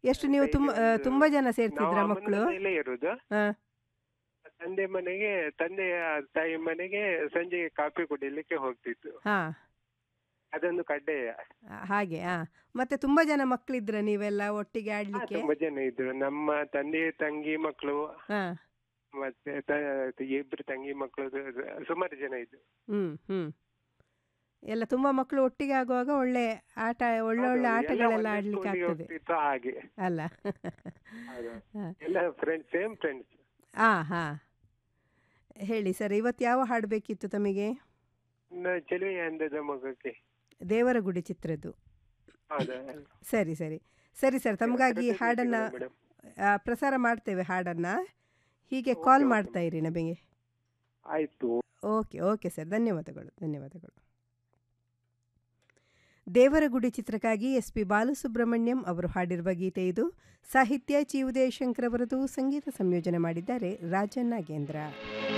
ಎಷ್ಟು ನೀವು ತುಂಬ ಆ, ಒಂದು- ತುಂಬ ಜನ ನಾವು ಸೇರ್ತಿದ್ರ ಅಮ್ಮನ ಮಕ್ಕಳು ಮನೆಯಲ್ಲೇ ಇರುದು ಹಾಂ ತಂದೆ ಮನೆಗೆ ತಂದೆಯ ತಾಯಿ ಮನೆಗೆ ಸಂಜೆಗೆ ಕಾಫಿ ಕುಡಿಲಿಕ್ಕೆ ಹೋಗ್ತಿತ್ತು ಹಾಂ ಅದೊಂದು ಕಡ್ಡಾಯ ಹಾಗೆ ಹಾಂ ಮತ್ತೆ ತುಂಬ ಜನ ಮಕ್ಕಳಿದ್ರ ನೀವೆಲ್ಲ ಒಟ್ಟಿಗೆ ಹಾ, ಆಡ್ಲಿಕ್ಕೆ ತುಂಬಾ ಜನ ಇದ್ರು ನಮ್ಮ ತಂದೆ ತಂಗಿ ಮಕ್ಕಳು ಹಾಂ ಮತ್ತೆ ತ- ಇಬ್ರು ತಂಗಿ ಮಕ್ಕಳು ಸುಮಾರು ಜನ ಇದ್ರು ಹ್ಞೂ ಹ್ಞೂ ಎಲ್ಲ ತುಂಬ ಮಕ್ಕಳು ಒಟ್ಟಿಗೆ ಆಗುವಾಗ ಒಳ್ಳೆ ಆಟ ಒಳ್ಳೆ ಒಳ್ಳೆ ಹೌದು, ಎಲ್ಲ ಆಟಗಳೆಲ್ಲ ಒಂದೇ ಆಡ್ಲಿಕ್ಕೆ ಸ್ಕೂಲಿಗೆ ಆಗ್ತದೆ ಹೋಗ್ತಿತ್ತು ಹಾಗೆ ಅಲ್ಲ ಹೌದು. ಹಾಂ ಎಲ್ಲ ಫ್ರೆಂಡ್ಸ್ ಸೇಮ್ ಫ್ರೆಂಡ್ಸ್ ಹಾಂ ಹಾಂ ಹೇಳಿ ಸರ್ ಇವತ್ತು ಯಾವ ಹಾಡು ಬೇಕಿತ್ತು ತಮಗೆ ಚೆಲುವೆ ಅಂದದ ಮಗಕ್ಕೆ ದೇವರ ಗುಡಿ ಚಿತ್ರದ್ದು ಹೌದಾ ಸರಿ ಸರಿ ಸರಿ ಸರ್ ತಮಗಾಗಿ ಈ ಹಾಡನ್ನು ಮೇಡಮ್ ಪ್ರಸಾರ ಮಾಡ್ತೇವೆ ಹಾಡನ್ನು ಹೀಗೆ ಕಾಲ್ okay, ಮಾಡ್ತಾ ಇರಿ ನಮಗೆ ಆಯ್ತು ಓಕೆ ಓಕೆ ಸರ್ ಧನ್ಯವಾದಗಳು ಧನ್ಯವಾದಗಳು ದೇವರ ಗುಡಿ ಚಿತ್ರಕ್ಕಾಗಿ ಎಸ್ ಪಿ ಬಾಲಸುಬ್ರಹ್ಮಣ್ಯಂ ಅವರು ಹಾಡಿರುವ ಗೀತೆ ಇದು ಸಾಹಿತ್ಯ ಚಿ ಉದಯಶಂಕರ್ ಅವರದು ಸಂಗೀತ ಸಂಯೋಜನೆ ಮಾಡಿದ್ದಾರೆ ರಾಜನ್ ನಾಗೇಂದ್ರ